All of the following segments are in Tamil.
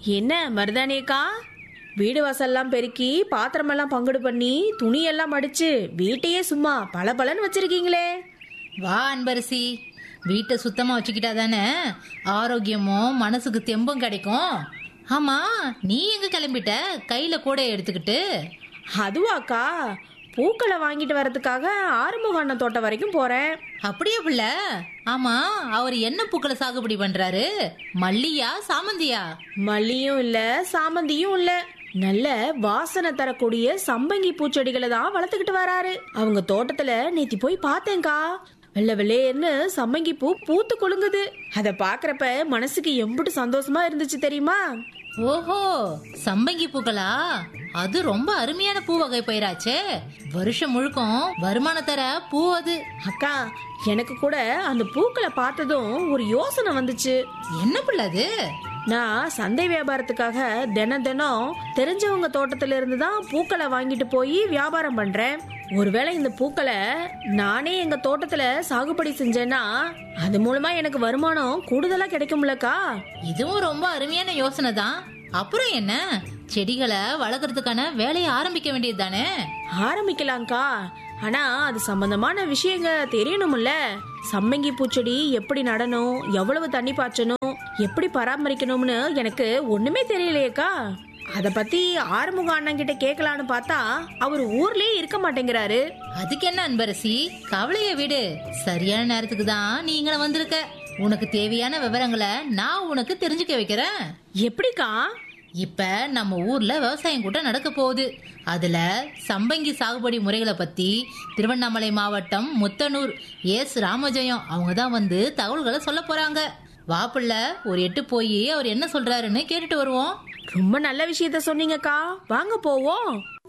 என்ன மருதானியக்கா வீடு வாசல்லாம் பெருக்கி பாத்திரமெல்லாம் பங்குடு பண்ணி துணியெல்லாம் மடிச்சு வீட்டையே சும்மா பளபளன்னு வச்சிருக்கீங்களே வா அன்பரசி வீட்டை சுத்தமா வச்சுக்கிட்டா தானே ஆரோக்கியமும் மனசுக்கு தெம்பும் கிடைக்கும் ஆமா நீ எங்க கிளம்பிட்ட கையில கூட எடுத்துக்கிட்டு அதுவாக்கா பூக்களை வாங்கிட்டு வரதுக்காக ஆறுமுக அண்ணன் தோட்டம் வரைக்கும் போறேன் அப்படியே புள்ள ஆமா அவர் என்ன பூக்களை சாகுபடி பண்றாரு மல்லியா சாமந்தியா மல்லியும் இல்ல சாமந்தியும் இல்ல நல்ல வாசனை தரக்கூடிய சம்பங்கி பூச்செடிகளை தான் வளர்த்துக்கிட்டு வராரு அவங்க தோட்டத்துல நேத்தி போய் பார்த்தேன்க்கா வெள்ளை வெள்ளேர்னு சம்பங்கி பூ பூத்து குலுங்குது அத பாக்குறப்ப மனசுக்கு எம்புட்டு சந்தோஷமா இருந்துச்சு தெரியுமா ஓஹோ சம்பங்கி பூக்களா அது ரொம்ப அருமையான பூ வகை பயிராச்சே வருஷம் முழுக்கும் வருமானம் தர பூ அது அக்கா எனக்கு கூட அந்த பூக்களை பார்த்ததும் ஒரு யோசனை வந்துச்சு என்ன புள்ள அது நான் சந்தை வியாபாரத்துக்காக தினம் தினம் தெரிஞ்சவங்க தோட்டத்துல இருந்து தான் பூக்களை வாங்கிட்டு போய் வியாபாரம் பண்றேன் ஒருவேளை இந்த பூக்களை நானே எங்க தோட்டத்துல சாகுபடி செஞ்சேன்னா அது மூலமா எனக்கு வருமானம் கூடுதலா கிடைக்கும்லக்கா இதுவும் ரொம்ப அருமையான யோசனை தான் அப்புறம் என்ன செடிகளை வளர்க்கறதுக்கான வேலையை ஆரம்பிக்க வேண்டியது தானே ஆரம்பிக்கலாம்க்கா ஆனா அது சம்பந்தமான விஷயங்க தெரியணும்ல சம்மங்கி பூச்செடி எப்படி நடணும் எவ்வளவு தண்ணி பாய்ச்சணும் எப்படி பராமரிக்கணும்னு எனக்கு ஒண்ணுமே தெரியலையேக்கா அத பத்தி ஆறுமுக அண்ணன் கிட்ட கேட்கலான்னு பார்த்தா அவர் ஊர்லயே இருக்க மாட்டேங்கிறாரு அதுக்கு என்ன அன்பரசி கவலைய விடு சரியான நேரத்துக்கு தான் நீ இங்க வந்திருக்க உனக்கு தேவையான விவரங்களை நான் உனக்கு தெரிஞ்சுக்க வைக்கிறேன் எப்படிக்கா இப்ப நம்ம ஊர்ல விவசாயம் கூட்டம் நடக்க போகுது அதுல சம்பங்கி சாகுபடி முறைகளை பத்தி திருவண்ணாமலை மாவட்டம் முத்தனூர் எஸ் ராமஜெயம் அவங்க தான் வந்து தகவல்களை சொல்ல போறாங்க வாப்புள்ள ஒரு எட்டு போய் அவர் என்ன சொல்றாருன்னு கேட்டுட்டு வருவோம் ரொம்ப நல்ல விஷயத்த சொன்னீங்கக்கா வாங்க போவோம்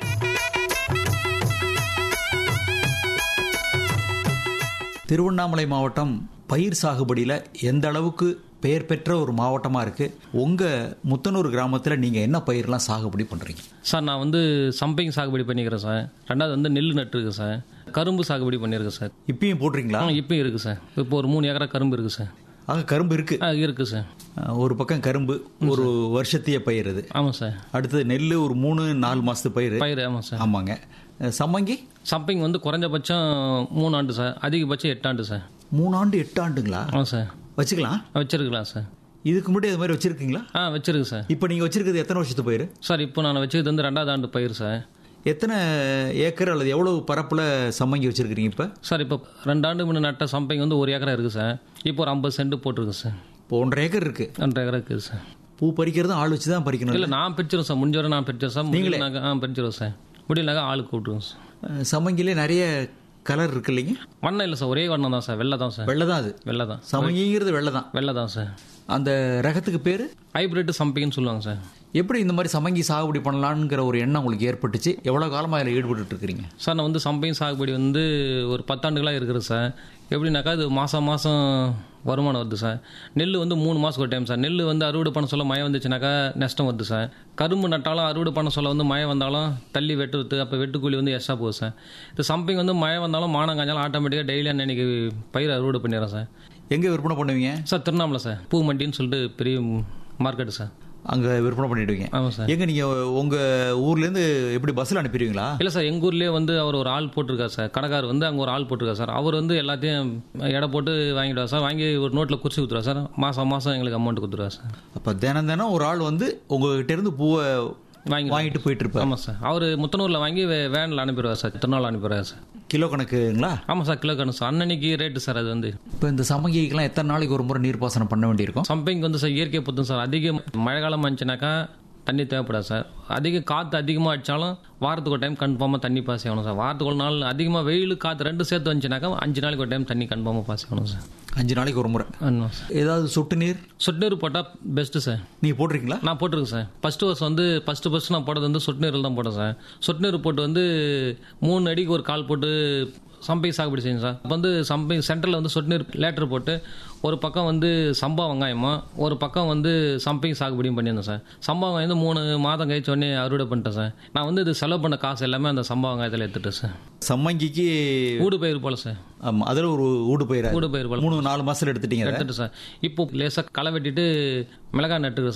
திருவண்ணாமலை மாவட்டம் பயிர் சாகுபடியில் எந்த அளவுக்கு பெயர் பெற்ற ஒரு மாவட்டமாக இருக்குது உங்கள் முத்தனூர் கிராமத்தில் நீங்கள் என்ன பயிரெலாம் சாகுபடி பண்ணுறீங்க சார் நான் வந்து சம்பங்கி சாகுபடி பண்ணிக்கிறேன் சார் ரெண்டாவது வந்து நெல் நட்டுருக்கேன் சார் கரும்பு சாகுபடி பண்ணியிருக்கேன் சார் இப்பயும் போடுறீங்களா ஆ இப்பயும் இருக்குது சார் இப்போ ஒரு மூணு ஏக்கரா கரும்பு இருக்குது சார் ஆக கரும்பு இருக்குது ஆ இருக்குது சார் ஒரு பக்கம் கரும்பு ஒரு வருஷத்திய பயிர் அது ஆமாம் சார் அடுத்தது நெல் ஒரு மூணு நாலு மாதத்து பயிர் பயிர் ஆமாம் சார் ஆமாங்க அஹ் சம்மங்கி சம்பங்கி வந்து குறைஞ்சபட்சம் மூணு ஆண்டு சார் அதிகபட்சம் எட்டு ஆண்டு சார் மூணு ஆண்டு எட்டு ஆண்டுங்களா ஆமாம் சார் வச்சுக்கலாம் வச்சிருக்கலாம் சார் இதுக்கு முன்னாடி அது மாதிரி வச்சிருக்கீங்களா ஆ வச்சிருக்கு சார் இப்போ நீங்கள் வச்சிருக்கிறது எத்தனை வருஷத்து பயிர் சார் இப்போ நான் வச்சது வந்து ரெண்டாவது ஆண்டு பயிர் சார் எத்தனை ஏக்கர் அல்லது எவ்வளவு பரப்பில் சம்மங்கி வச்சிருக்கிறீங்க இப்போ சார் இப்போ ரெண்டு ஆண்டு முன்ன நட்ட சம்பங்கி வந்து ஒரு ஏக்கரா இருக்குது சார் இப்போ ஒரு ஐம்பது சென்ட் போட்டிருக்கு சார் இப்போ ஒன்றரை ஏக்கர் இருக்குது ரெண்டு ஏக்கரா இருக்குது சார் பூ பறிக்கிறதும் ஆள் வச்சு தான் பறிக்கணும் இல்லை நான் பிரிச்சிருவேன் சார் முடிஞ்ச வரை நான் பிரிச்சிருவேன் சார் முடியலனாக்கா ஆ பிரிச்சிருவேன் சார் முடியலனாக்கா ஆளுக்கு கூப்பிட்டுருவோம் சார் அஹ் சம்மங்கிலே நிறைய கலர் இருக்கு இல்லைங்க வண்ணம் இல்லை சார் ஒரே வண்ணம் தான் சார் வெள்ளை தான் சார் வெள்ளை தான் அது வெள்ளை தான் சமங்கிங்கிறது வெள்ளை தான் வெள்ளை தான் சார் அந்த ரகத்துக்கு பேர் ஹைபிரிட் சம்பிங்கன்னு சொல்லுவாங்க சார் எப்படி இந்த மாதிரி சமங்கி சாகுபடி பண்ணலாங்கிற ஒரு எண்ணம் உங்களுக்கு ஏற்பட்டுச்சு எவ்வளோ காலமாக அதில் ஈடுபட்டு இருக்கிறீங்க சார் நான் வந்து சம்பையும் சாகுபடி வந்து ஒரு பத்தாண்டுகளாக இருக்கிறேன் சார் எப்படின்னாக்கா இது மாதம் மாதம் வருமானம் வருது சார் நெல் வந்து மூணு மாதம் ஒரு டைம் சார் நெல் வந்து அறுவடை பண்ண சொல்ல மழை வந்துச்சுனாக்கா நஷ்டம் வருது சார் கரும்பு நட்டாலும் அறுவடை பண்ண சொல்ல வந்து மழை வந்தாலும் தள்ளி வெட்டுறது அப்போ வெட்டுக்கூலி வந்து எக்ஸ்ட்ரா போகுது சார் இது சம்பிங் வந்து மழை வந்தாலும் மானம் காஞ்சாலும் ஆட்டோமேட்டிக்காக டெய்லி அன்னைக்கு பயிர் அறுவடை பண்ணிடுறேன் சார் எங்கே விற்பனை பண்ணுவீங்க சார் திருவண்ணாமலை சார் பூ மண்டின்னு சொல்லிட்டு பெரிய மார்க்கெட்டு சார் அங்கே விற்பனை பண்ணிடுவீங்க ஆமாம் சார் எங்க நீங்கள் உங்கள் ஊர்லேருந்து எப்படி பஸ்ஸில் அனுப்பிடுவீங்களா இல்லை சார் எங்கள் ஊர்லேயே வந்து அவர் ஒரு ஆள் போட்டிருக்கார் சார் கடைக்கார் வந்து அங்கே ஒரு ஆள் போட்டிருக்கார் சார் அவர் வந்து எல்லாத்தையும் எடை போட்டு வாங்கிடுவார் சார் வாங்கி ஒரு நோட்டில் குறிச்சு கொடுத்துருவார் சார் மாதம் மாதம் எங்களுக்கு அமௌண்ட் கொடுத்துருவார் சார் அப்போ தினம் தினம் ஒரு ஆள் வந்து உங்ககிட்ட இருந்து பூவை வாங்கி வாங்கிட்டு போயிட்டு இருப்பார் ஆமாம் சார் அவர் முத்தனூரில் வாங்கி வே- வேனில் அனுப்பிடுவார் சார் திருநாள் அனுப்பிடுவார் சார் கிலோ கணக்குங்களா ஆமாம் சார் கிலோ கணக்கு சார் அன்னன்னைக்கு ரேட்டு சார் அது வந்து இப்போ இந்த சமங்கிக்கெல்லாம் எத்தனை நாளைக்கு ஒரு முறை நீர்ப்பாசனம் பண்ண வேண்டியிருக்கும் சம்பைங்க வந்து சார் இயற்கை பொறுத்தும் சார் அதிக மழை காலம் வந்துச்சுனாக்கா தண்ணி தேவைப்படாது சார் அதிக காற்று அதிகமாக அடித்தாலும் வாரத்துக்கு ஒரு டைம் கன்ஃபார்மாக தண்ணி பாஸ் ஆகணும் சார் வாரத்துக்கு ஒரு நாள் அதிகமாக வெயில் காற்று ரெண்டு சேர்த்து வந்துச்சுனாக்கா அஞ்சு நாளைக்கு ஒரு டைம் தண்ணி கன்ஃபார்மாக பாஸ் ஆகணும் சார் அஞ்சு நாளைக்கு ஒரு முறை ஆமாம் சார் ஏதாவது சொட்டு நீர் சொட்டு நீர் போட்டால் பெஸ்ட்டு சார் நீங்கள் போட்டிருக்கீங்களா நான் போட்டிருக்கேன் சார் ஃபஸ்ட்டு வருஷம் வந்து ஃபஸ்ட்டு ஃபஸ்ட்டு நான் போட்டது வந்து சொட்டு நீரில் தான் போட்டேன் சார் சொட்டு நீர் போட்டு வந்து மூணு அடிக்கு ஒரு கால் போட்டு சம்பை சாகுபடி செஞ்சேன் சார் அப்போ வந்து சம்பை சென்டரில் வந்து சொட்டு நீர் லேட்டர் போட்டு ஒரு பக்கம் வந்து சம்பா வெங்காயமா ஒரு பக்கம் வந்து சம்பை சாகுபடியும் பண்ணியிருந்தேன் சார் சம்பா வெங்காயம் வந்து மூணு மாதம் கழிச்ச உடனே அறுவடை பண்ணிட்டேன் சார் நான் வந்து இது செலவு பண்ண காசு எல்லாமே அந்த சம்பா வெங்காயத்தில் எடுத்துட்டேன் சார் சம்மங்கிக்கு ஊடு பயிர் போல சார் ஆமாம் அதில் ஒரு ஊடு பயிர் ஊடு பயிர் போல மூணு நாலு மாசத்துல எடுத்துட்டீங்க அதை. எடுத்துட்டு சார் இப்போ லேசாக களை வெட்டிட்டு மிளகாய் நட்டுருக்கேன் சார்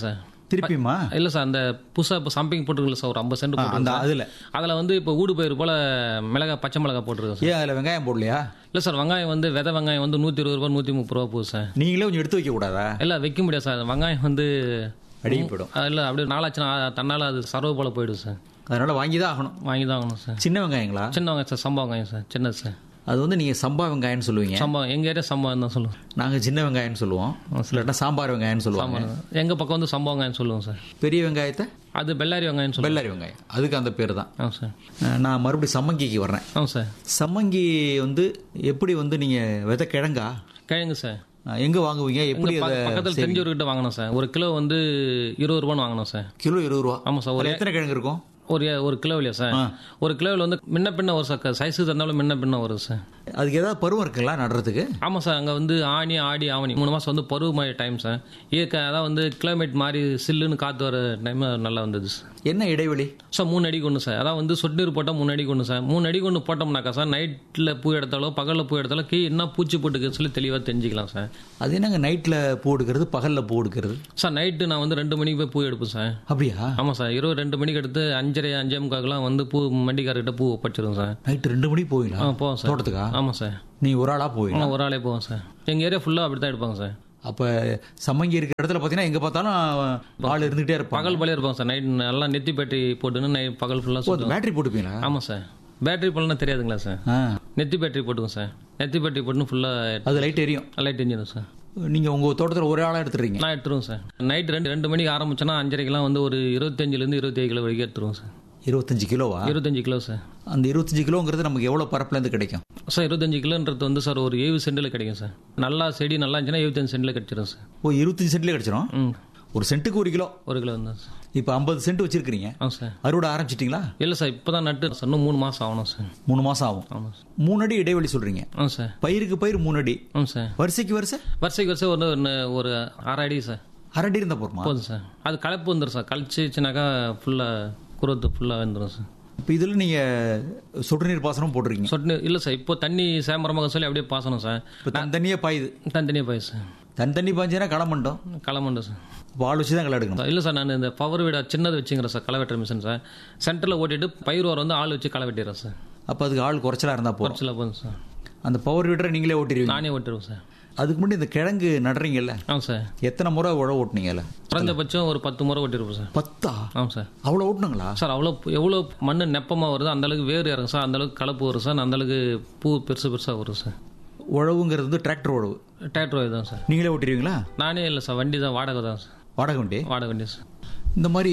திருப்பியுமா இல்லை சார் அந்த புதுசாக இப்போ சம்பிங் போட்டுருக்கல சார் ஒரு ஐம்பது சென்ட் ஆ, அந்த போட்டு அதுல அதில் வந்து இப்போ ஊடு பயிர் போல் மிளகா பச்சை மிளகா போட்டிருக்கேன் சார் ஏன் அதுல வெங்காயம் போடலையா இல்லை சார் வெங்காயம் வந்து விதை வெங்காயம் வந்து நூற்றி இருபது ரூபா நூற்றி முப்பது ரூபா போகுது சார் நீங்களே கொஞ்சம் எடுத்து வைக்க கூடாதா இல்லை வைக்க முடியாது சார் வெங்காயம் வந்து அடிக்கி போயிடும் இல்லை அப்படியே நாளாச்சுன்னா தன்னால் அது சர்வ போல் போயிடும் சார் அதனால வாங்கி தான் ஆகணும் வாங்கி தான் ஆகணும் சார் சின்ன வெங்காயங்களா சின்ன வெங்காயம் சார் சம்பா வெங்காயம் சார் சின்னது சார் அது வந்து நீங்க சம்பா வெங்காயம்னு சொல்லுவீங்க சம்பா எங்கள் ஏரியா சம்பா தான் சொல்லுவோம் நாங்க சின்ன வெங்காயம்னு சொல்லுவோம் இல்லாட்டா சாம்பார் வெங்காயம்னு சொல்லுவாங்க எங்கள் பக்கம் வந்து சம்பா வெங்காயம் சொல்லுவோம் சார் பெரிய வெங்காயத்தை அது பெல்லாரி வெங்காயம் சொல்லுவோம் பெல்லாரி வெங்காயம் அதுக்கு அந்த பேர் தான் ஆ சார் அஹ் நான் மறுபடியும் சம்மங்கிக்கு வர்றேன் ஆ சார் சம்மங்கி வந்து எப்படி வந்து நீங்க விதை கிழங்கா கிழங்கு சார் அஹ் எங்க வாங்குவீங்க எப்படி பக்க- அதை பக்கத்தில் தெரிஞ்சவர்கிட்ட வாங்கினோம் சார் ஒரு கிலோ வந்து இருபது ரூபான்னு வாங்கினோம் சார் கிலோ இருபது ரூபா ஆமாம் சார் ஒரு அதுல எத்தனை கிழங்கு இருக்கும் ஒரு ஒரு கிலோ இல்லையா சார் ஒரு கிலோவில் வந்து முன்ன பின்ன வரும் சார் சைஸு தந்தாலும் முன்ன பின்ன வரும் சார் அதுக்கு ஏதாவது பருவம் இருக்குங்களா நடுறதுக்கு ஆமாம் சார் அங்கே வந்து ஆணி ஆடி ஆவணி மூணு மாதம் வந்து பருவ மாதிரி டைம் சார் இயற்கை அதான் வந்து கிளைமேட் மாதிரி சில்லுன்னு காற்று வர டைம் நல்லா வந்தது சார் என்ன இடைவெளி சார் மூணு அடிக்கு ஒன்று சார் அதான் வந்து சொட்டு நீர் போட்டால் மூணு அடிக்கு ஒன்று சார் மூணு அடிக்கு ஒன்று போட்டோம்னாக்கா சார் நைட்டில் பூ எடுத்தாலோ பகலில் பூ எடுத்தாலோ கீ என்ன பூச்சி போட்டுக்குன்னு சொல்லி தெளிவாக தெரிஞ்சுக்கலாம் சார் அது என்னங்க நைட்ல பூ எடுக்கிறது பகல்ல பூ எடுக்கிறது சார் நைட்டு நான் வந்து ரெண்டு மணிக்கு போய் பூ எடுப்பேன் சார் அப்படியா ஆமாம் சார் இருபது ரெண்டு மணிக்கு எடுத்து அஞ்சரை அஞ்சே முக்காக்கெல்லாம் வந்து பூ மண்டிக்காரர்கிட்ட பூ ஒப்பச்சிருவோம் சார் நைட்டு ரெண்டு மணிக்கு போவீங்களா ஆ போவோம் சார் தோட்டத்துக்கா ஆமாம் சார் நீ ஒரு ஆளா போவீங்க ஆ ஒரு ஆளே போவோம் சார் எங்கள் ஏரியா ஃபுல்லாக அப்படி தான் எடுப்பாங்க சார் அப்ப சம்மங்கி இருக்கிற இடத்துல பாத்தீங்கன்னா எங்க பார்த்தாலும் ஆள் இருந்துகிட்டே இருப்பாங்க பகல் பழைய இருப்பாங்க சார் நைட் நல்லா நெத்தி பேட்டரி போட்டுன்னு நைட் பகல் ஃபுல்லாக சுற்றுவோம் பேட்டரி போட்டுப்பீங்களா ஆமாம் சார் பேட்டரி போடலன்னா தெரியாதுங்களா சார் ஆ, நெத்தி பேட்டரி போட்டுக்கோங்க சார் நெத்தி பேட்டரி போட்டுன்னு ஃபுல்லாக அது லைட் எரியும் லைட் எரிஞ்சிடும் சார் நீங்க உங்க தோட்டத்துல ஒரே ஆளா எடுத்துறீங்க நான் எடுத்துருவோம் சார் நைட் ரெண்டு ரெண்டு மணிக்கு ஆரம்பிச்சோன்னா அஞ்சரைக்கெல்லாம் வந்து ஒரு இருபத்தஞ்சிலேருந்து இருபத்தேழு கிலோ வரைக்கும் எடுத்துருவோம் சார் இருபத்தஞ்சு கிலோவா இருபத்தஞ்சு கிலோ சார் அந்த இருபத்தஞ்சு கிலோங்கிறது நமக்கு எவ்வளவு பரப்புல இருந்து கிடைக்கும் சார் இருபத்தஞ்சு கிலோன்றது வந்து சார் ஒரு ஏழு சென்டில் கிடைக்கும் சார் நல்லா செடி நல்லா இருந்துச்சுன்னா எழுபத்தஞ்சு சென்டில் கிடைச்சிடும் சார் ஓ இருபத்தஞ்சு சென்ட்லயே கிடைச்சிரும் ம் ஒரு சென்ட்டுக்கு ஒரு கிலோ ஒரு கிலோ தான் சார் இப்போ ஐம்பது சென்ட் வச்சிருக்கீங்க ஆ சார் அறுவடை ஆரம்பிச்சிட்டிங்களா இல்லை சார் இப்போ தான் நட்டு சார் இன்னும் மூணு மாதம் ஆகணும் சார் மூணு மாசம் ஆகும் ஆமாம் சார் மூணு அடி இடைவெளி சொல்றீங்க ஆ சார் பயிருக்கு பயிர் மூணு அடி ஆ சார் வரிசைக்கு வரிசை வருஷைக்கு வருஷம் ஒரு ஒன்று ஒரு அரை அடி சார் அரை அடி இருந்தா போருமா போதும் சார் அது கலப்பு வந்துடும் சார் கழிச்சிச்சுனாக்கா ஃபுல்லாக குரோத்து ஃபுல்லாக வந்துடும் சார் இப்போ இதுல நீங்க சொட்டு நீர் பாசனம் போட்டிருக்கீங்க சொட்டு இல்லை சார் இப்போ தண்ணி சேமரமாக சொல்லி அப்படியே பாசணும் சார் இப்போ தனித்தனியே பாயுது தனித்தனியாக போய் சார் தனித்தனி பாய்ஞ்சினா களை மண்டோம் களமண்டு சார் இப்போ ஆள் வச்சு தான் களை எடுக்கணும் இல்லை சார் நான் இந்த பவர் வீட சின்னது வச்சுங்கிறேன் சார் களை வெட்டுற மிஷின் சார் சென்டரில் ஓட்டிட்டு பயிர் வர வந்து ஆள் வச்சு களை வெட்டிடுறேன் சார் அப்போ அதுக்கு ஆள் குறைச்சலா இருந்தா போதும் குறைச்சல போதும் சார் அந்த பவர் வீடரை நீங்களே ஓட்டிடுவீங்க நானே ஓட்டிடுவேன் சார் அதுக்கு முன்னாடி இந்த கிழங்கு நடுறீங்கல்ல ஆ சார் எத்தனை முறை உழவு ஓட்டுனீங்கல்ல குறைஞ்சபட்சம் ஒரு பத்து முறை ஓட்டிருப்போம் சார் பத்தா ஆமாம் சார் அவ்வளோ ஓட்டுனுங்களா சார் அவ்வளோ எவ்வளோ மண் நெப்பமாக வருதோ அந்த அளவுக்கு வேர் இறங்கும் சார் அந்த அளவுக்கு கலப்பு வரும் சார் அந்த அளவுக்கு பூ பெருசு பெருசாக வரும் சார் உழவுங்கிறது வந்து டிராக்டர் உழவு டிராக்டர் தான் சார் நீங்களே ஓட்டிடுவீங்களா நானே இல்லை சார் வண்டி தான் வாடகை தான் சார் வாடகை வண்டி வாடகை வண்டி சார் இந்த மாதிரி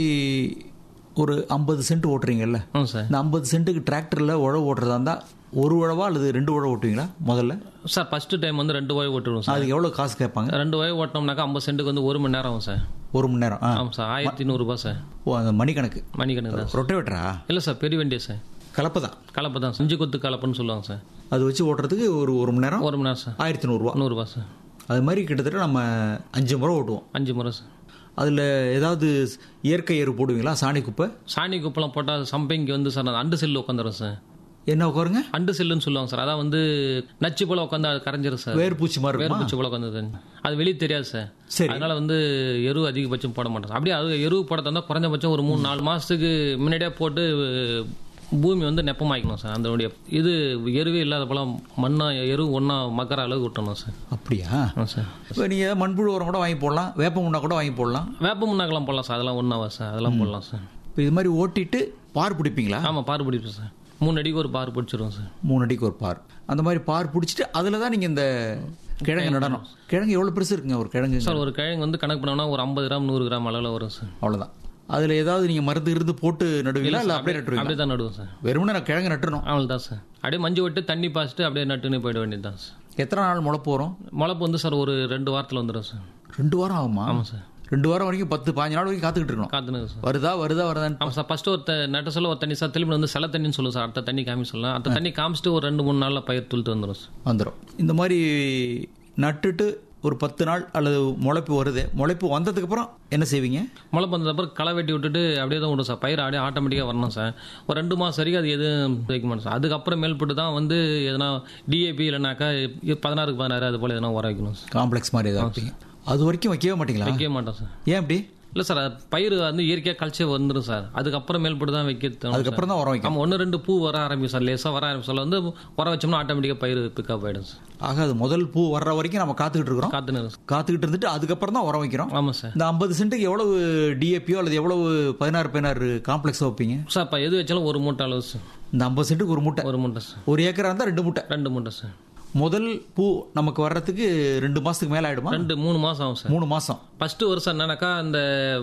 ஒரு ஐம்பது சென்ட் ஓட்டுறீங்கல்ல ஆ சார் இந்த ஐம்பது சென்ட்டுக்கு டிராக்டரில் உழவு ஓட்டுறதா இருந்தால் ஒரு உழவா அல்லது ரெண்டு உழவு ஓட்டுவீங்களா முதல்ல சார் ஃபஸ்ட்டு டைம் வந்து ரெண்டு வாய் ஓட்டிடுவோம் சார் அதுக்கு எவ்வளோ காசு கேட்பாங்க ரெண்டு வாய் ஓட்டினோம்னாக்கா ஐம்பது சென்ட்டுக்கு வந்து ஒரு மணி நேரம் ஆகும் சார் ஒரு மணி நேரம் ஆ ஆமாம் சார் ஆயிரத்தி நூறுரூபா சார் ஓ அந்த மணிக்கணக்கு மணிக்கணக்கு தான் சார் ரொட்டேவேட்டரா இல்லை சார் பெரிய வண்டியா சார் கலப்பை தான் கலப்பை தான் செஞ்சு கொத்து கலப்பைன்னு சொல்லுவாங்க சார் அது வச்சு ஓட்டுறதுக்கு ஒரு ஒரு மணி நேரம் ஒரு மணி நேரம் சார் ஆயிரத்தி நூறுரூவா நூறுரூபா சார் அது மாதிரி கிட்டத்தட்ட நம்ம அஞ்சு முறை ஓட்டுவோம் அஞ்சு முறை சார் அதில் ஏதாவது இயற்கை எரு போடுவீங்களா சாணி குப்பை சாணி குப்பெல்லாம் போட்டால் சம்பைக்கு வந்து சார் நான் அண்டு செல்லு உட்காந்துரும் சார் என்ன உட்காருங்க அண்டு செல்லுன்னு சொல்லுவாங்க சார் அதான் வந்து நச்சு போல உட்காந்து அது கரைஞ்சிரும் சார் வேர் பூச்சி மாதிரி வேறு இருக்குமா பூச்சி போல உட்காந்து அது வெளியே தெரியாது சார் சரி அதனால வந்து எரு அதிகபட்சம் போட மாட்டோம் அப்படியே அது எரு போட தந்தா குறைஞ்சபட்சம் ஒரு மூணு நாலு மாசத்துக்கு முன்னாடியே போட்டு பூமி வந்து நெப்பமாக்கணும் சார் அதனுடைய இது எருவே இல்லாத போல மண்ணா எரு ஒன்றா மக்கற அளவுக்கு விட்டணும் சார் அப்படியா ஆ சார் இப்போ நீங்கள் மண்புழு உரம் கூட வாங்கி போடலாம் வேப்ப முன்னா கூட வாங்கி போடலாம் வேப்ப முன்னாக்கெல்லாம் போடலாம் சார் அதெல்லாம் ஒன்றாவா சார் அதெல்லாம் போடலாம் சார் இப்போ இது மாதிரி ஓட்டிட்டு பார் பிடிப்பீங்களா ஆமாம் பாரு பிடிப்போம் சார் மூணு அடிக்கு ஒரு பாரு பிடிச்சிருவோம் சார் மூணு அடிக்கு ஒரு பார் அந்த மாதிரி பார் பிடிச்சிட்டு அதில் தான் நீங்கள் இந்த கிழங்கு நடணும் கிழங்கு எவ்வளோ பெருசு இருக்குங்க ஒரு கிழங்கு சார் ஒரு கிழங்கு வந்து கணக்கு பண்ணோம்னா ஒரு ஐம்பது கிராம் நூறு கிராம் அளவில் வரும் சார் அவ்வளோதான் அதில் ஏதாவது நீங்கள் மருந்து இருந்து போட்டு நடுவீங்களா இல்லை அப்படியே நட்டுருவீங்களா அப்படியே தான் நடுவோம் சார் வெறுமனே நான் கிழங்கு நட்டுறணும் அவள் தான் சார் அப்படியே மஞ்சள் விட்டு தண்ணி பாய்ச்சிட்டு அப்படியே நட்டுன்னு போயிட வேண்டியது தான் சார் எத்தனை நாள் முளைப்பு வரும் முளைப்பு வந்து சார் ஒரு ரெண்டு வாரத்தில் வந்துடும் சார் ரெண்டு வாரம் ஆகுமா ஆமாம் சார் ரெண்டு வாரம் வரைக்கும் பத்து பாஞ்சு நாள் வரைக்கும் காத்துக்கிட்டு இருக்கணும் காத்துனுங்க சார் வருதா வருதா வருதான்னு ஆமாம் சார் ஃபஸ்ட்டு ஒரு த- நட்ட சொல்ல ஒரு தண்ணி சார் திரும்பி வந்து சில தண்ணின்னு சொல்லுவோம் சார் அடுத்த தண்ணி காமி சொல்லலாம் அடுத்த தண்ணி காமிச்சிட்டு ஒரு ரெண்டு மூணு நாளில் பயிர் துளுத்து வந்துடும் சார் வந்துடும் இந்த மாதிரி நட்டுட்டு ஒரு பத்து நாள் அல்லது முளைப்பு வருது முளைப்பு வந்ததுக்கப்புறம் என்ன செய்வீங்க முளைப்பு வந்தது அப்புறம் களை வெட்டி விட்டுட்டு அப்படியே தான் விடும் சார் பயிர் அப்படியே ஆட்டோமேட்டிக்காக வரணும் சார் ஒரு ரெண்டு மாதம் வரைக்கும் அது எதுவும் வைக்க மாட்டோம் சார் அதுக்கப்புறம் மேல்பட்டு தான் வந்து எதனா டிஏபி இல்லைனாக்கா இ- பதினாறுக்கு பதினாறு அது போல் எதனா உரம் வைக்கணும் சார் காம்ப்ளெக்ஸ் மாதிரி ஏதாவது வைப்பீங்க அது வரைக்கும் வைக்கவே மாட்டீங்களா வைக்கவே மாட்டோம் சார் ஏன் அப்படி இல்ல சார் அது பயிர் வந்து இயற்கையாக கழிச்சே வந்துடும் சார் அதுக்கப்புறம் மேல்பட்டு தான் வைக்க அதுக்கப்புறம் தான் உரம் வைக்கணும் ஆமா ஒன்று ரெண்டு பூ வர ஆரம்பிக்கும் சார் லேசாக வர ஆரம்பிச்சால வந்து உரம் வச்சோம்னா ஆட்டோமேட்டிக்காக பயிர் பிக்கப் ஆயிடும் சார் ஆக அது முதல் பூ வர்ற வரைக்கும் நம்ம காத்துக்கிட்டு இருக்கிறோம் காத்துன்னு இருக்கு சார். காத்துக்கிட்டு இருந்துட்டு அதுக்கப்புறம் தான் உரம் வைக்கிறோம் ஆமா சார் இந்த ஐம்பது சென்ட்டுக்கு எவ்வளவு டிஏபியோ அல்லது எவ்வளவு பதினாறு பதினாறு காம்ப்ளெக்ஸ் வைப்பீங்க சார் இப்போ எது வச்சாலும் ஒரு மூட்டை அளவு சார் இந்த ஐம்பது சென்ட்டுக்கு ஒரு மூட்டை ஒரு மூட்டை சார் ஒரு ஏக்கரா இருந்தா ரெண்டு மூட்டை ரெண்டு மூட்டை சார் முதல் பூ நமக்கு வர்றதுக்கு ரெண்டு மாசத்துக்கு மேல ஆயிடுமா ரெண்டு மூணு மாசம் ஆகும் சார் மூணு மாசம் ஃபர்ஸ்ட் வருஷம் என்னன்னாக்கா அந்த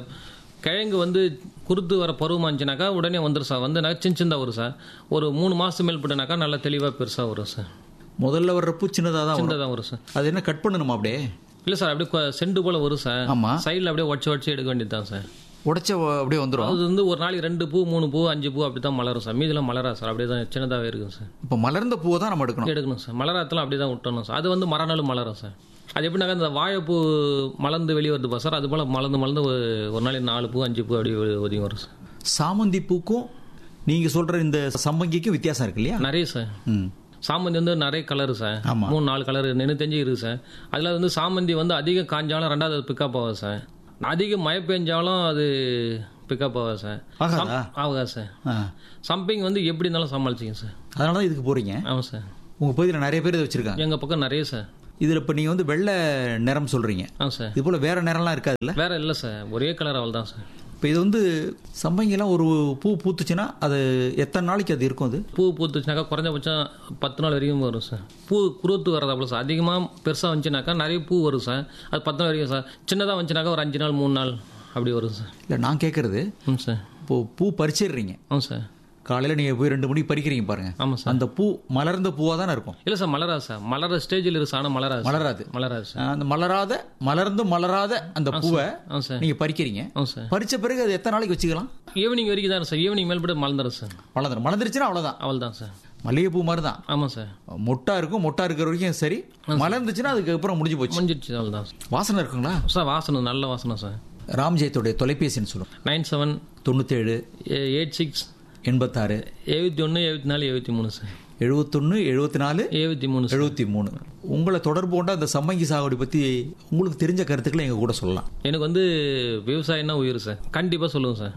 கிழங்கு வந்து குருத்து வர பருவமா இருந்துச்சுனாக்கா உடனே வந்துடும் சார் வந்து சின்ன சின்னதாக வரும் சார் ஒரு மூணு மாசம் மேல் போட்டுனாக்கா நல்லா தெளிவாக பெருசாக வரும் சார் முதல்ல வர்ற பூ சின்னதாக தான் வரும் சின்னதாக வரும் சார் அது என்ன கட் பண்ணணுமா அப்படியே இல்லை சார் அப்படியே கொ- செண்டு போல வரும் சார் ஆமா. சைடில் அப்படியே உடச்சி உடச்சி எடுக்க வேண்டியது தான் சார் உடைச்ச அப்படியே வந்துடும் அது வந்து ஒரு நாளைக்கு ரெண்டு பூ மூணு பூ அஞ்சு பூ அப்படி தான் மலரும் சார் மீதிலாம் மலரா சார் அப்படியே தான் சின்னதாகவே இருக்கும் சார் இப்போ மலர்ந்த பூவை தான் நம்ம எடுக்கணும் எடுக்கணும் சார் மலராத்தெல்லாம் அப்படி தான் விட்டணும் சார் அது வந்து மறுநாள் மலரும் சார் அது எப்படின்னாக்கா இந்த வாழைப்பூ மலர்ந்து வெளியே வருது பா சார் அது போல் மலர்ந்து மலர்ந்து ஒரு- ஒரு நாளைக்கு நாலு பூ அஞ்சு பூ அப்படி ஒ- ஒதுங்கி வரும் சார் சாமந்தி பூக்கும் நீங்க சொல்ற இந்த சம்பங்கிக்கும் வித்தியாசம் இருக்கு இல்லையா நிறைய சார் ம் சாமந்தி வந்து நிறைய கலர் சார் ஆமா. மூணு நாலு கலர் நின்று தெரிஞ்சு இருக்கு சார் அதில் வந்து சாமந்தி வந்து அதிகம் காஞ்சாலும் ரெண்டாவது பிக்கப் ஆகும் சார் அதிகம் மழை பெஞ்சாலும் அது பிக்கப் ஆகும் சார் ஆகாதா ஆகுதா சார் ஆ. சம்பிங் வந்து எப்படி இருந்தாலும் சமாளிச்சிங்க சார் அதனால தான் இதுக்கு போறீங்க ஆமாம் சார் உங்க பகுதியில் நிறைய பேர் இதை வச்சிருக்காங்க எங்கள் பக்கம் நிறைய சார் இதுல இப்ப நீங்க வந்து வெள்ளை நிறம் சொல்றீங்க ஆ சார் இது போல வேற நிறம்லாம் இருக்காதுல்ல வேற இல்லை சார் ஒரே கலர் அவள் தான் சார் இப்போ இது வந்து சம்பங்கிலாம் ஒரு பூ பூத்துச்சுன்னா அது எத்தனை நாளைக்கு அது இருக்கும் அது பூ பூத்துச்சுனாக்கா குறைஞ்சபட்சம் பத்து நாள் வரைக்கும் வரும் சார் பூ குருத்து வரதாப்புல சார் அதிகமாக பெருசாக வந்துச்சுனாக்கா நிறைய பூ வரும் சார் அது பத்து நாள் வரைக்கும் சார் சின்னதாக வந்துச்சுனாக்கா ஒரு அஞ்சு நாள் மூணு நாள் அப்படி வரும் சார் இல்லை நான் கேட்கறது ம் சார் இப்போ பூ பறிச்சிடுறீங்க ஆமாம் சார் காலையில் நீங்கள் போய் ரெண்டு மணிக்கு பறிக்கிறீங்க பாருங்க ஆமாம் சார் அந்த பூ மலர்ந்த பூவாக தானே இருக்கும் இல்லை சார் மலராது சார் மலர ஸ்டேஜில் இருக்கு சார் ஆனால் மலராது சார். மலராது மலராது சார் ஆஹ் அந்த மலராத மலர்ந்து மலராத அந்த பூவை ஆ சார் நீங்கள் பறிக்கிறீங்க ஆமாம் சார் பறிச்ச பிறகு அது எத்தனை நாளைக்கு வச்சுக்கலாம் ஈவினிங் வரைக்கும் தான் சார் ஈவினிங் மேல்பட்டு மலர்ந்துடும் சார் மலர்ந்துடும் மலர்ந்துருச்சுன்னா அவ்வளோதான் அவள் தான் சார் மல்லிகைப்பூ மாதிரி தான் ஆமாம் சார் மொட்டா இருக்கும் மொட்டா இருக்கிற வரைக்கும் சரி மலர்ந்துச்சுன்னா அதுக்கப்புறம் முடிஞ்சு போச்சு முடிஞ்சிடுச்சு அவள் தான் சார் வாசனை இருக்குங்களா சார் வாசனை நல்ல வாசனை சார் ராம்ஜெயத்துடைய தொலைபேசின்னு சொல்லுவோம் நைன் செவன் தொண்ணூத்தேழு எயிட் சிக்ஸ் எண்பத்தாறு எழுபத்தி ஒன்று எழுபத்தி நாலு எழுபத்தி மூணு சார் எழுபத்தொன்று எழுபத்தி நாலு எழுபத்தி மூணு சார் எழுபத்தி மூணு உங்களை தொடர்பு கொண்ட அந்த சம்மங்கி சாகுபடி பற்றி உங்களுக்கு தெரிஞ்ச கருத்துக்களை எங்கள் கூட சொல்லலாம் எனக்கு வந்து விவசாயம்னா உயிர் சார் கண்டிப்பாக சொல்லுவேன் சார்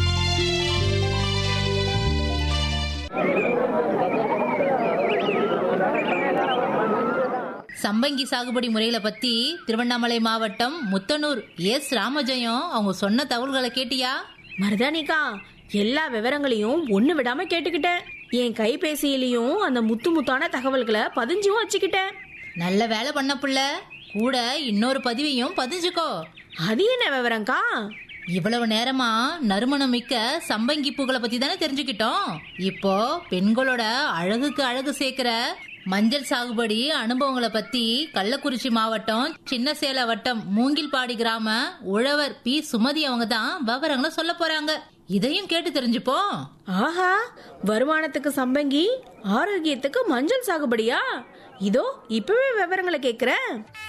சம்பங்கி சாகுபடி முறைகளை பத்தி திருவண்ணாமலை மாவட்டம் முத்தனூர் எஸ் ராமஜெயம் அவங்க சொன்ன தகவல்களை கேட்டியா மருதானிக்கா எல்லா விவரங்களையும் ஒண்ணு விடாம கேட்டுக்கிட்டேன் என் கைபேசியிலையும் அந்த முத்து முத்தான தகவல்களை பதிஞ்சும் வச்சுக்கிட்டேன் நல்ல வேலை பண்ண புள்ள கூட இன்னொரு பதிவையும் பதிஞ்சுக்கோ அது என்ன விவரங்க்கா இவ்வளவு நேரமா நறுமணம் மிக்க சம்பங்கி பூக்களை பத்தி தானே தெரிஞ்சுக்கிட்டோம் இப்போ பெண்களோட அழகுக்கு அழகு சேர்க்கிற மஞ்சள் சாகுபடி அனுபவங்களை பத்தி கள்ளக்குறிச்சி மாவட்டம் சின்ன சேல வட்டம் மூங்கில்பாடி கிராம உழவர் பி சுமதி அவங்க தான் விவரங்களை சொல்ல போறாங்க இதையும் கேட்டு தெரிஞ்சுப்போம் ஆஹா வருமானத்துக்கு சம்பங்கி ஆரோக்கியத்துக்கு மஞ்சள் சாகுபடியா இதோ இப்பவே விவரங்களை கேக்குறேன்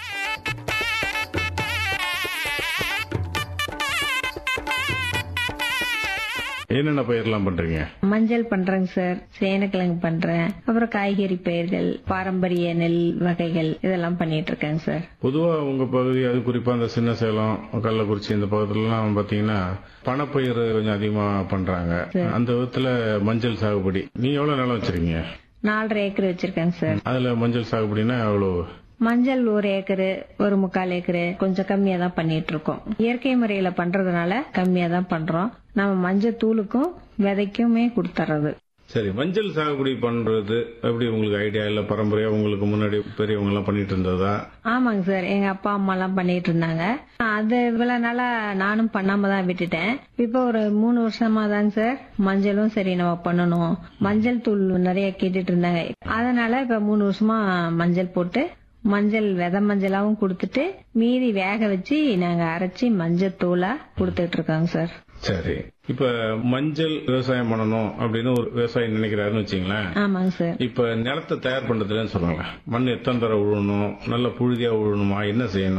என்னென்ன பயிரெல்லாம் பண்றீங்க மஞ்சள் பண்றேங்க சார் சேனக்கிழங்கு பண்றேன் அப்புறம் காய்கறி பயிர்கள் பாரம்பரிய நெல் வகைகள் இதெல்லாம் பண்ணிட்டு இருக்கேங்க சார் பொதுவா உங்க பகுதி அது குறிப்பா அந்த சின்ன சேலம் கள்ளக்குறிச்சி இந்த பகுதியிலாம் பாத்தீங்கன்னா பணப்பயிர் கொஞ்சம் அதிகமா பண்றாங்க அந்த விதத்துல மஞ்சள் சாகுபடி நீ எவ்வளவு நிலம் வச்சிருக்கீங்க நாலரை ஏக்கர் வச்சிருக்கேங்க சார் அதுல மஞ்சள் சாகுபடினா எவ்வளவு மஞ்சள் ஒரு ஏக்கரு ஒரு முக்கால் ஏக்கரு கொஞ்சம் கம்மியா தான் பண்ணிட்டு இருக்கோம் இயற்கை முறையில பண்றதுனால கம்மியா தான் பண்றோம் நம்ம மஞ்சள் தூளுக்கும் விதைக்குமே கொடுத்துறது சரி மஞ்சள் சாகுபடி பண்றது எப்படி உங்களுக்கு ஐடியா இல்ல பரம்பரையா உங்களுக்கு முன்னாடி பெரியவங்க எல்லாம் பண்ணிட்டு இருந்ததா ஆமாங்க சார் எங்க அப்பா அம்மா எல்லாம் பண்ணிட்டு இருந்தாங்க அது இவ்வளவு நாளா நானும் பண்ணாம தான் விட்டுட்டேன் இப்ப ஒரு மூணு வருஷமா தாங்க சார் மஞ்சளும் சரி நம்ம பண்ணணும் மஞ்சள் தூள் நிறைய கேட்டுட்டு இருந்தாங்க அதனால இப்ப மூணு வருஷமா மஞ்சள் போட்டு மஞ்சள் வித மஞ்சளாவும் கொடுத்துட்டு மீதி வேக வச்சு நாங்க அரைச்சி மஞ்சள் தூளா கொடுத்துட்டு இருக்கோங்க சார் சரி இப்ப மஞ்சள் விவசாயம் பண்ணணும் அப்படின்னு ஒரு விவசாயி நினைக்கிறாருன்னு வச்சுங்களேன் ஆமாங்க சார் இப்ப நிலத்தை தயார் பண்றதுலன்னு சொல்லுவாங்க மண் எத்தனை தடவை உழணும் நல்ல புழுதியா உழணுமா என்ன செய்யணும்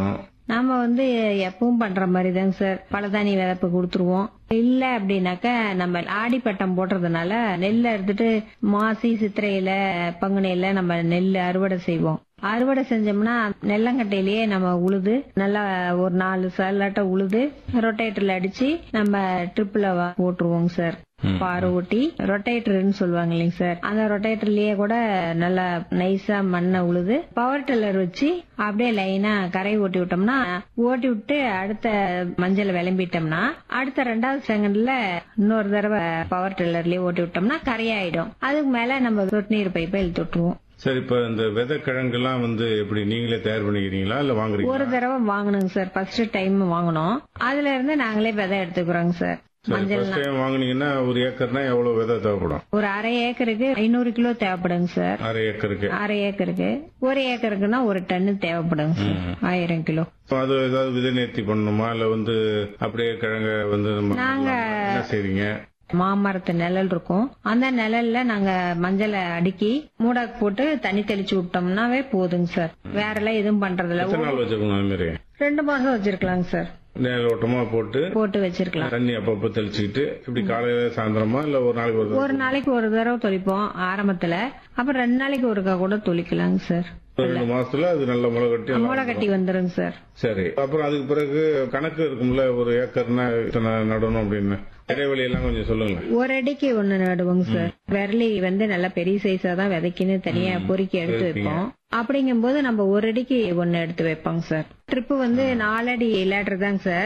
நாம வந்து எப்பவும் பண்ற மாதிரி தாங்க சார் பழதானி விதப்பு கொடுத்துருவோம் இல்ல அப்படின்னாக்க நம்ம ஆடி பட்டம் போடுறதுனால நெல்லை எடுத்துட்டு மாசி சித்திரையில பங்குனியில நம்ம நெல் அறுவடை செய்வோம் அறுவடை செஞ்சோம்னா நெல்லங்கட்டையிலேயே நம்ம உழுது நல்லா ஒரு நாலு சல்லாட்ட உழுது ரொட்டேட்டர்ல அடிச்சு நம்ம ட்ரிப்ல போட்டுருவோங்க சார் பாரு ஓட்டி ரொட்டேட்டர்னு சொல்லுவாங்க இல்லைங்க சார் அந்த ரொட்டேட்டர்லயே கூட நல்லா நைஸா மண்ணை உழுது பவர் டில்லர் வச்சு அப்படியே லைனா கரை ஓட்டி விட்டோம்னா ஓட்டி விட்டு அடுத்த மஞ்சள் விளம்பிட்டோம்னா அடுத்த ரெண்டாவது செகண்ட்ல இன்னொரு தடவை பவர் டில்லர்லயே ஓட்டி விட்டோம்னா கரையாயிடும் அதுக்கு மேல நம்ம சொட்டு நீர் பைப்பை இழுத்து விட்டுருவோம் சரி இப்ப இந்த விதை கிழங்குலாம் வந்து எப்படி நீங்களே தயார் பண்ணிக்கிறீங்களா இல்ல வாங்குறீங்களா ஒரு தடவை வாங்கணுங்க சார் ஃபர்ஸ்ட் டைம் வாங்கணும் அதுல இருந்து நாங்களே விதை எடுத்துக்கிறோங்க சார் சரி மஞ்சள் ஃபர்ஸ்ட் டைம் வாங்குனீங்கன்னா ஒரு ஏக்கர்னா எவ்வளவு விதை தேவைப்படும் ஒரு அரை ஏக்கருக்கு ஐநூறு கிலோ தேவைப்படுங்க சார் அரை ஏக்கருக்கு அரை ஏக்கருக்கு ஒரு ஏக்கருக்குன்னா ஒரு டன்னு தேவைப்படுங்க சார் ஆயிரம் கிலோ அப்ப அது ஏதாவது விதை நேர்த்தி பண்ணணுமா இல்ல வந்து அப்படியே கிழங்க வந்து நம்ம என்ன செய்றீங்க மாமரத்து நிழல் இருக்கும் அந்த நிழல்ல நாங்க மஞ்சளை அடுக்கி மூடா போட்டு தண்ணி தெளிச்சு விட்டோம்னாவே போதுங்க சார் வேற எல்லாம் எதுவும் பண்றதில்ல எத்தனை நாள் வச்சுக்கணும் அது மாதிரி ரெண்டு மாசம் வச்சிருக்கலாங்க சார் நேர ஓட்டமா போட்டு போட்டு வச்சிருக்கலாம் தண்ணி அப்பப்போ தெளிச்சுக்கிட்டு இப்படி காலையில சாயந்தரமா இல்ல ஒரு நாளைக்கு ஒரு ஒரு நாளைக்கு ஒரு தடவை தொளிப்போம் ஆரம்பத்துல அப்புறம் ரெண்டு நாளைக்கு ஒருக்கா கூட தொளிக்கலாங்க சார் தடவை? ரெண்டு மாசத்துல அது நல்ல முளை கட்டி எல்லாம் மூளை கட்டி வந்துருங்க சார் சரி அப்புறம் அதுக்கு பிறகு கணக்கு இருக்கும்ல ஒரு ஏக்கர்னா இத்தனை நடணும் அப்படின்னு இடைவெளி எல்லாம் கொஞ்சம் சொல்லுங்க ஒரு அடிக்கு ஒண்ணு நடுவோங்க சார் விரலி வந்து நல்லா பெரிய சைஸா தான் விதைக்குன்னு தனியா பொறுக்கி எடுத்து வைப்போம் அப்படிங்கும்போது நம்ம ஒரு அடிக்கு ஒண்ணு எடுத்து வைப்போங்க சார் ட்ரிப்பு வந்து நாலடி லேட்டர் தாங்க சார்